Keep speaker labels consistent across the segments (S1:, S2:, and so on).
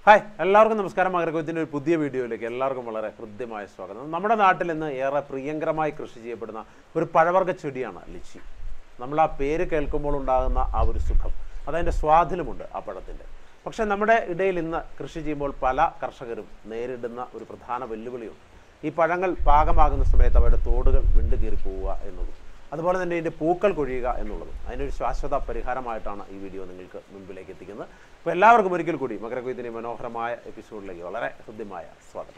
S1: hi എല്ലാവർക്കും നമസ്കാരം മകരക്കൊച്ചിൻ്റെ ഒരു പുതിയ വീഡിയോയിലേക്ക് എല്ലാവർക്കും വളരെ ഹൃദ്യമായ സ്വാഗതം നമ്മുടെ നാട്ടിൽ ഇന്ന് ഏറെ പ്രിയങ്കരമായി കൃഷി ചെയ്യപ്പെടുന്ന ഒരു പഴവർഗ്ഗ ചെടിയാണ് ലിച്ചി നമ്മൾ ആ പേര് കേൾക്കുമ്പോൾ ഉണ്ടാകുന്ന ആ ഒരു സുഖം അതതിൻ്റെ സ്വാധീനമുണ്ട് ആ പഴത്തിൻ്റെ പക്ഷേ നമ്മുടെ ഇടയിൽ ഇന്ന് കൃഷി ചെയ്യുമ്പോൾ പല കർഷകരും നേരിടുന്ന ഒരു പ്രധാന വെല്ലുവിളിയുണ്ട് ഈ പഴങ്ങൾ പാകമാകുന്ന സമയത്ത് അവയുടെ തോടുകൾ വിണ്ടുകീറി പോവുക എന്നതും അതുപോലെ തന്നെ ഇതിൻ്റെ പൂക്കൾ കൊഴിയുക എന്നുള്ളതും അതിനൊരു ശാശ്വത പരിഹാരമായിട്ടാണ് ഈ വീഡിയോ നിങ്ങൾക്ക് മുൻപിലേക്ക് എത്തിക്കുന്നത് അപ്പോൾ എല്ലാവർക്കും ഒരിക്കൽ കൂടി മകരക്കൊയ്ത്തിൻ്റെ മനോഹരമായ എപ്പിസോഡിലേക്ക് വളരെ ഹൃദ്യമായ സ്വാഗതം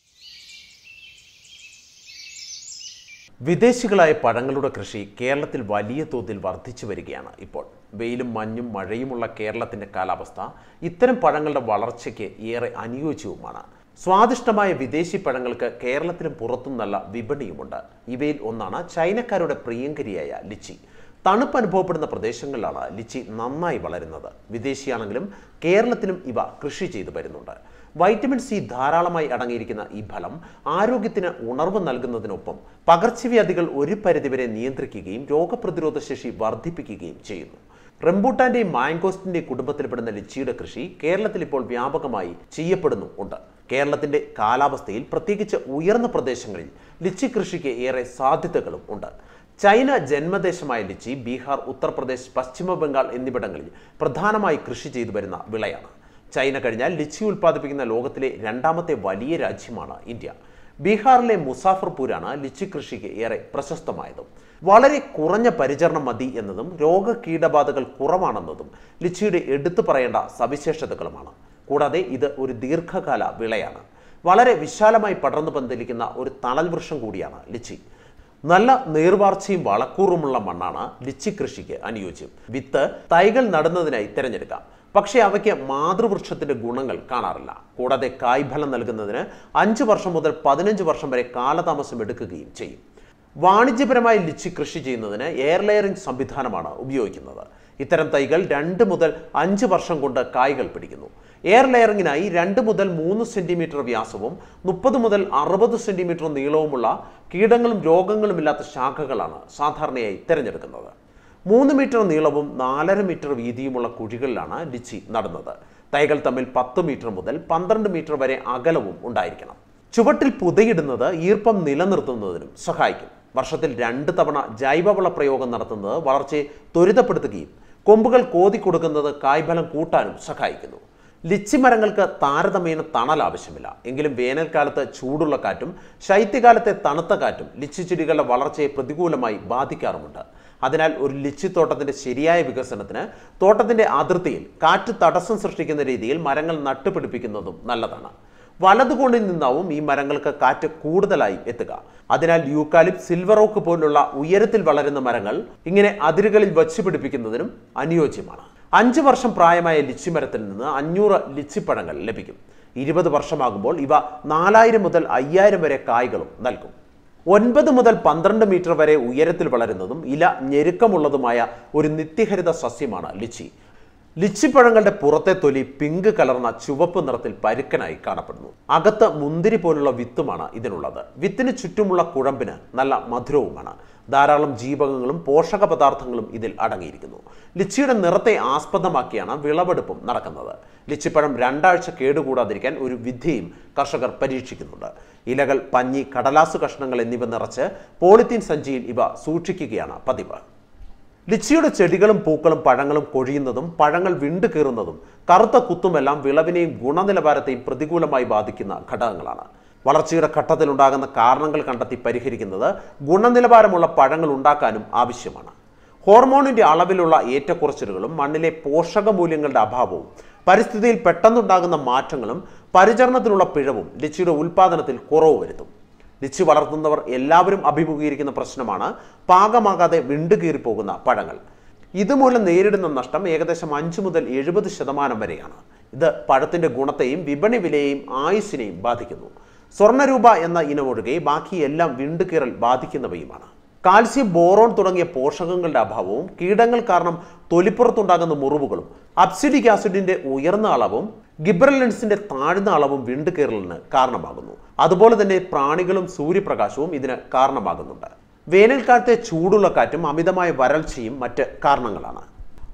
S1: വിദേശികളായ പഴങ്ങളുടെ കൃഷി കേരളത്തിൽ വലിയ തോതിൽ വർദ്ധിച്ചു വരികയാണ് ഇപ്പോൾ വെയിലും മഞ്ഞും മഴയുമുള്ള കേരളത്തിൻ്റെ കാലാവസ്ഥ ഇത്തരം പഴങ്ങളുടെ വളർച്ചയ്ക്ക് ഏറെ അനുയോജ്യവുമാണ് സ്വാദിഷ്ടമായ വിദേശി പഴങ്ങൾക്ക് കേരളത്തിലും പുറത്തും നല്ല വിപണിയുമുണ്ട് ഇവയിൽ ഒന്നാണ് ചൈനക്കാരുടെ പ്രിയങ്കരിയായ ലിച്ചി തണുപ്പ് അനുഭവപ്പെടുന്ന പ്രദേശങ്ങളിലാണ് ലിച്ചി നന്നായി വളരുന്നത് വിദേശിയാണെങ്കിലും കേരളത്തിലും ഇവ കൃഷി ചെയ്തു വരുന്നുണ്ട് വൈറ്റമിൻ സി ധാരാളമായി അടങ്ങിയിരിക്കുന്ന ഈ ഫലം ആരോഗ്യത്തിന് ഉണർവ് നൽകുന്നതിനൊപ്പം പകർച്ചവ്യാധികൾ ഒരു പരിധിവരെ നിയന്ത്രിക്കുകയും രോഗപ്രതിരോധ ശേഷി വർദ്ധിപ്പിക്കുകയും ചെയ്യുന്നു റംബൂട്ടാന്റെയും മാംഗോസ്റ്റിന്റെയും കുടുംബത്തിൽപ്പെടുന്ന ലിച്ചിയുടെ കൃഷി കേരളത്തിൽ ഇപ്പോൾ വ്യാപകമായി ചെയ്യപ്പെടുന്നു ഉണ്ട് കേരളത്തിന്റെ കാലാവസ്ഥയിൽ പ്രത്യേകിച്ച് ഉയർന്ന പ്രദേശങ്ങളിൽ ലിച്ചി കൃഷിക്ക് ഏറെ സാധ്യതകളും ഉണ്ട് ചൈന ജന്മദേശമായ ലിച്ചി ബീഹാർ ഉത്തർപ്രദേശ് പശ്ചിമ ബംഗാൾ എന്നിവിടങ്ങളിൽ പ്രധാനമായി കൃഷി ചെയ്തു വരുന്ന വിളയാണ് ചൈന കഴിഞ്ഞാൽ ലിച്ചി ഉൽപ്പാദിപ്പിക്കുന്ന ലോകത്തിലെ രണ്ടാമത്തെ വലിയ രാജ്യമാണ് ഇന്ത്യ ബീഹാറിലെ മുസാഫർപൂരാണ് ലിച്ചി കൃഷിക്ക് ഏറെ പ്രശസ്തമായതും വളരെ കുറഞ്ഞ പരിചരണം മതി എന്നതും രോഗകീടബാധകൾ കുറവാണെന്നതും ലിച്ചിയുടെ എടുത്തു പറയേണ്ട സവിശേഷതകളുമാണ് കൂടാതെ ഇത് ഒരു ദീർഘകാല വിളയാണ് വളരെ വിശാലമായി പടർന്നു പന്തലിക്കുന്ന ഒരു തണൽ വൃക്ഷം കൂടിയാണ് ലിച്ചി നല്ല നീർവാർച്ചയും വളക്കൂറുമുള്ള മണ്ണാണ് ലിച്ചി കൃഷിക്ക് അനുയോജ്യം വിത്ത് തൈകൾ നടുന്നതിനായി തിരഞ്ഞെടുക്കാം പക്ഷേ അവയ്ക്ക് മാതൃവൃക്ഷത്തിന്റെ ഗുണങ്ങൾ കാണാറില്ല കൂടാതെ കായ്ഫലം നൽകുന്നതിന് അഞ്ച് വർഷം മുതൽ പതിനഞ്ച് വർഷം വരെ കാലതാമസം എടുക്കുകയും ചെയ്യും വാണിജ്യപരമായി ലിച്ചി കൃഷി ചെയ്യുന്നതിന് എയർ ലെയറിംഗ് സംവിധാനമാണ് ഉപയോഗിക്കുന്നത് ഇത്തരം തൈകൾ രണ്ട് മുതൽ അഞ്ച് വർഷം കൊണ്ട് കായ്കൾ പിടിക്കുന്നു എയർ ലെയറിങ്ങിനായി രണ്ട് മുതൽ മൂന്ന് സെന്റിമീറ്റർ വ്യാസവും മുപ്പത് മുതൽ അറുപത് സെന്റിമീറ്റർ നീളവുമുള്ള കീടങ്ങളും രോഗങ്ങളും ഇല്ലാത്ത ശാഖകളാണ് സാധാരണയായി തിരഞ്ഞെടുക്കുന്നത് മൂന്ന് മീറ്റർ നീളവും നാലര മീറ്റർ വീതിയുമുള്ള കുഴികളിലാണ് ലിച്ചി നടുന്നത് തൈകൾ തമ്മിൽ പത്ത് മീറ്റർ മുതൽ പന്ത്രണ്ട് മീറ്റർ വരെ അകലവും ഉണ്ടായിരിക്കണം ചുവട്ടിൽ പുതയിടുന്നത് ഈർപ്പം നിലനിർത്തുന്നതിനും സഹായിക്കും വർഷത്തിൽ രണ്ട് തവണ ജൈവവള പ്രയോഗം നടത്തുന്നത് വളർച്ചയെ ത്വരിതപ്പെടുത്തുകയും കൊമ്പുകൾ കോതി കൊടുക്കുന്നത് കായ്ഫലം കൂട്ടാനും സഹായിക്കുന്നു ലിച്ചി മരങ്ങൾക്ക് താരതമ്യേന തണൽ ആവശ്യമില്ല എങ്കിലും വേനൽക്കാലത്ത് ചൂടുള്ള കാറ്റും ശൈത്യകാലത്തെ തണുത്ത കാറ്റും ലിച്ചി ചെടികളുടെ വളർച്ചയെ പ്രതികൂലമായി ബാധിക്കാറുമുണ്ട് അതിനാൽ ഒരു ലിച്ചി തോട്ടത്തിന്റെ ശരിയായ വികസനത്തിന് തോട്ടത്തിന്റെ അതിർത്തിയിൽ കാറ്റ് തടസ്സം സൃഷ്ടിക്കുന്ന രീതിയിൽ മരങ്ങൾ നട്ടുപിടിപ്പിക്കുന്നതും നല്ലതാണ് വലതുകോണിൽ നിന്നാവും ഈ മരങ്ങൾക്ക് കാറ്റ് കൂടുതലായി എത്തുക അതിനാൽ യൂക്കാലിപ് സിൽവർ ഓക്ക് പോലുള്ള ഉയരത്തിൽ വളരുന്ന മരങ്ങൾ ഇങ്ങനെ അതിരുകളിൽ വച്ചു പിടിപ്പിക്കുന്നതിനും അനുയോജ്യമാണ് അഞ്ച് വർഷം പ്രായമായ ലിച്ചി മരത്തിൽ നിന്ന് അഞ്ഞൂറ് ലിച്ചിപ്പഴങ്ങൾ ലഭിക്കും ഇരുപത് വർഷമാകുമ്പോൾ ഇവ നാലായിരം മുതൽ അയ്യായിരം വരെ കായ്കളും നൽകും ഒൻപത് മുതൽ പന്ത്രണ്ട് മീറ്റർ വരെ ഉയരത്തിൽ വളരുന്നതും ഇല ഞെരുക്കമുള്ളതുമായ ഒരു നിത്യഹരിത സസ്യമാണ് ലിച്ചി ലിച്ചിപ്പഴങ്ങളുടെ പുറത്തെ തൊലി പിങ്ക് കലർന്ന ചുവപ്പ് നിറത്തിൽ പരുക്കനായി കാണപ്പെടുന്നു അകത്ത് മുന്തിരി പോലുള്ള വിത്തുമാണ് ഇതിനുള്ളത് വിത്തിന് ചുറ്റുമുള്ള കുഴമ്പിന് നല്ല മധുരവുമാണ് ധാരാളം ജീവകങ്ങളും പോഷക പദാർത്ഥങ്ങളും ഇതിൽ അടങ്ങിയിരിക്കുന്നു ലിച്ചിയുടെ നിറത്തെ ആസ്പദമാക്കിയാണ് വിളവെടുപ്പും നടക്കുന്നത് ലിച്ചിപ്പഴം രണ്ടാഴ്ച കേടുകൂടാതിരിക്കാൻ ഒരു വിധിയും കർഷകർ പരീക്ഷിക്കുന്നുണ്ട് ഇലകൾ പഞ്ഞി കടലാസ് കഷ്ണങ്ങൾ എന്നിവ നിറച്ച് പോളിത്തീൻ സഞ്ചിയിൽ ഇവ സൂക്ഷിക്കുകയാണ് പതിവ് ലിച്ചിയുടെ ചെടികളും പൂക്കളും പഴങ്ങളും കൊഴിയുന്നതും പഴങ്ങൾ വിണ്ടു കീറുന്നതും കറുത്ത കുത്തുമെല്ലാം വിളവിനെയും ഗുണനിലവാരത്തെയും പ്രതികൂലമായി ബാധിക്കുന്ന ഘടകങ്ങളാണ് വളർച്ചയുടെ ഘട്ടത്തിലുണ്ടാകുന്ന കാരണങ്ങൾ കണ്ടെത്തി പരിഹരിക്കുന്നത് ഗുണനിലവാരമുള്ള പഴങ്ങൾ ഉണ്ടാക്കാനും ആവശ്യമാണ് ഹോർമോണിന്റെ അളവിലുള്ള ഏറ്റക്കുറച്ചിലുകളും മണ്ണിലെ പോഷക മൂല്യങ്ങളുടെ അഭാവവും പരിസ്ഥിതിയിൽ പെട്ടെന്നുണ്ടാകുന്ന മാറ്റങ്ങളും പരിചരണത്തിലുള്ള പിഴവും ലിച്ചിയുടെ ഉൽപ്പാദനത്തിൽ കുറവ് വരുത്തും ലിച്ചി വളർത്തുന്നവർ എല്ലാവരും അഭിമുഖീകരിക്കുന്ന പ്രശ്നമാണ് പാകമാകാതെ വിണ്ടുകീറിപ്പോകുന്ന പഴങ്ങൾ ഇതുമൂലം നേരിടുന്ന നഷ്ടം ഏകദേശം അഞ്ച് മുതൽ എഴുപത് ശതമാനം വരെയാണ് ഇത് പഴത്തിന്റെ ഗുണത്തെയും വിപണി വിലയെയും ആയുസ്സിനെയും ബാധിക്കുന്നു സ്വർണ്ണരൂപ എന്ന ഇനമൊഴികെ ബാക്കി എല്ലാം വിണ്ടുകീറൽ ബാധിക്കുന്നവയുമാണ് കാൽസ്യം ബോറോൺ തുടങ്ങിയ പോഷകങ്ങളുടെ അഭാവവും കീടങ്ങൾ കാരണം തൊലിപ്പുറത്തുണ്ടാകുന്ന മുറിവുകളും അബ്സിഡിക് ആസിഡിന്റെ ഉയർന്ന അളവും ഗിബ്രലൻസിന്റെ താഴ്ന്ന അളവും വിണ്ടുകീറലിന് കാരണമാകുന്നു അതുപോലെ തന്നെ പ്രാണികളും സൂര്യപ്രകാശവും ഇതിന് കാരണമാകുന്നുണ്ട് വേനൽക്കാലത്തെ ചൂടുള്ള കാറ്റും അമിതമായ വരൾച്ചയും മറ്റ് കാരണങ്ങളാണ്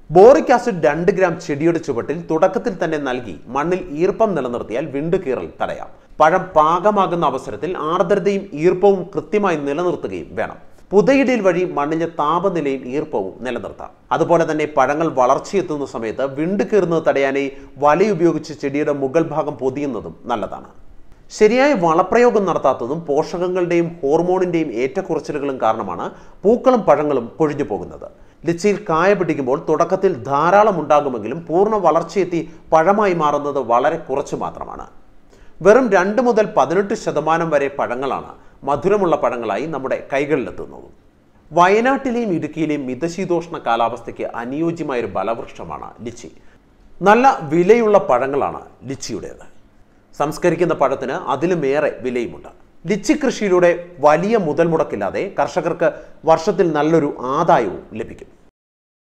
S1: ബോറിക് ആസിഡ് രണ്ട് ഗ്രാം ചെടിയുടെ ചുവട്ടിൽ തുടക്കത്തിൽ തന്നെ നൽകി മണ്ണിൽ ഈർപ്പം നിലനിർത്തിയാൽ വിണ്ടുകീറൽ തടയാം പഴം പാകമാകുന്ന അവസരത്തിൽ ആർദ്രതയും ഈർപ്പവും കൃത്യമായി നിലനിർത്തുകയും വേണം പുതയിടൽ വഴി മണ്ണിലെ താപനിലയും ഈർപ്പവും നിലനിർത്താം അതുപോലെ തന്നെ പഴങ്ങൾ വളർച്ചയെത്തുന്ന സമയത്ത് വിണ്ടുകീറുന്നത് തടയാനായി വലയുപയോഗിച്ച് ചെടിയുടെ മുകൾ ഭാഗം പൊതിയുന്നതും നല്ലതാണ് ശരിയായ വളപ്രയോഗം നടത്താത്തതും പോഷകങ്ങളുടെയും ഹോർമോണിന്റെയും ഏറ്റക്കുറച്ചിലുകളും കാരണമാണ് പൂക്കളും പഴങ്ങളും കൊഴിഞ്ഞു പോകുന്നത് ലിച്ചിയിൽ കായ പിടിക്കുമ്പോൾ തുടക്കത്തിൽ ധാരാളം ഉണ്ടാകുമെങ്കിലും പൂർണ്ണ വളർച്ചയെത്തി പഴമായി മാറുന്നത് വളരെ കുറച്ച് മാത്രമാണ് വെറും രണ്ട് മുതൽ പതിനെട്ട് ശതമാനം വരെ പഴങ്ങളാണ് മധുരമുള്ള പഴങ്ങളായി നമ്മുടെ കൈകളിലെത്തുന്നത് വയനാട്ടിലെയും ഇടുക്കിയിലെയും മിതശീതോഷ്ണ കാലാവസ്ഥയ്ക്ക് അനുയോജ്യമായ ഒരു ബലവൃക്ഷമാണ് ലിച്ചി നല്ല വിലയുള്ള പഴങ്ങളാണ് ലിച്ചിയുടേത് സംസ്കരിക്കുന്ന പഴത്തിന് അതിലുമേറെ വിലയുമുണ്ട് ലിച്ചി കൃഷിയിലൂടെ വലിയ മുതൽ മുടക്കില്ലാതെ കർഷകർക്ക് വർഷത്തിൽ നല്ലൊരു ആദായവും ലഭിക്കും